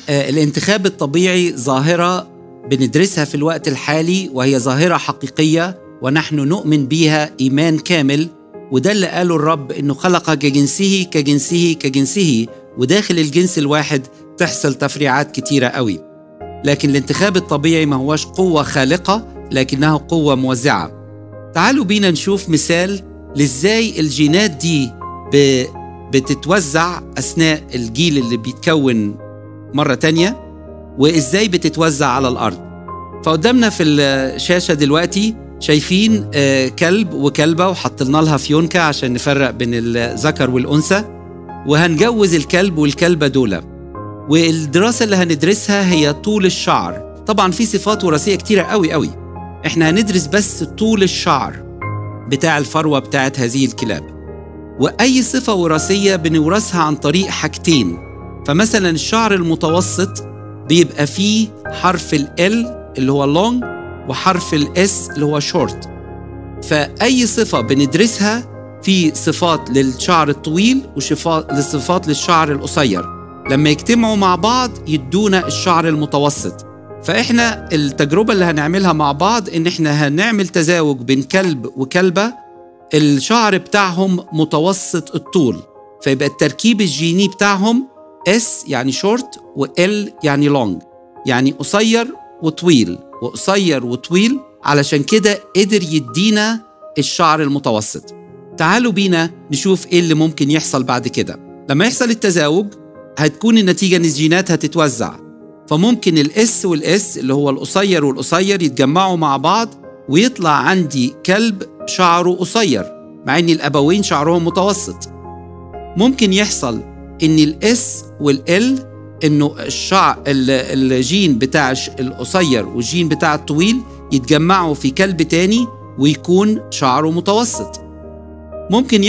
آه، الانتخاب الطبيعي ظاهرة بندرسها في الوقت الحالي وهي ظاهرة حقيقية ونحن نؤمن بها إيمان كامل وده اللي قاله الرب إنه خلق كجنسه كجنسه كجنسه وداخل الجنس الواحد تحصل تفريعات كتيرة قوي لكن الانتخاب الطبيعي ما هوش قوة خالقة لكنه قوة موزعة تعالوا بينا نشوف مثال لازاي الجينات دي ب... بتتوزع أثناء الجيل اللي بيتكون مرة تانية وإزاي بتتوزع على الأرض فقدامنا في الشاشة دلوقتي شايفين آه، كلب وكلبة وحطلنا لها فيونكة عشان نفرق بين الذكر والأنثى وهنجوز الكلب والكلبة دول والدراسة اللي هندرسها هي طول الشعر طبعا في صفات وراثية كتيرة قوي قوي احنا هندرس بس طول الشعر بتاع الفروة بتاعت هذه الكلاب وأي صفة وراثية بنورثها عن طريق حاجتين فمثلا الشعر المتوسط بيبقى فيه حرف ال L اللي هو long وحرف ال S اللي هو short فأي صفة بندرسها في صفات للشعر الطويل وصفات للشعر القصير لما يجتمعوا مع بعض يدونا الشعر المتوسط فإحنا التجربة اللي هنعملها مع بعض إن إحنا هنعمل تزاوج بين كلب وكلبة الشعر بتاعهم متوسط الطول فيبقى التركيب الجيني بتاعهم S يعني شورت و L يعني لونج يعني قصير وطويل وقصير وطويل علشان كده قدر يدينا الشعر المتوسط تعالوا بينا نشوف ايه اللي ممكن يحصل بعد كده لما يحصل التزاوج هتكون النتيجة ان الجينات هتتوزع فممكن الاس والاس اللي هو القصير والقصير يتجمعوا مع بعض ويطلع عندي كلب شعره قصير مع ان الابوين شعرهم متوسط ممكن يحصل ان الاس والال انه الشعر الجين بتاع القصير والجين بتاع الطويل يتجمعوا في كلب تاني ويكون شعره متوسط ممكن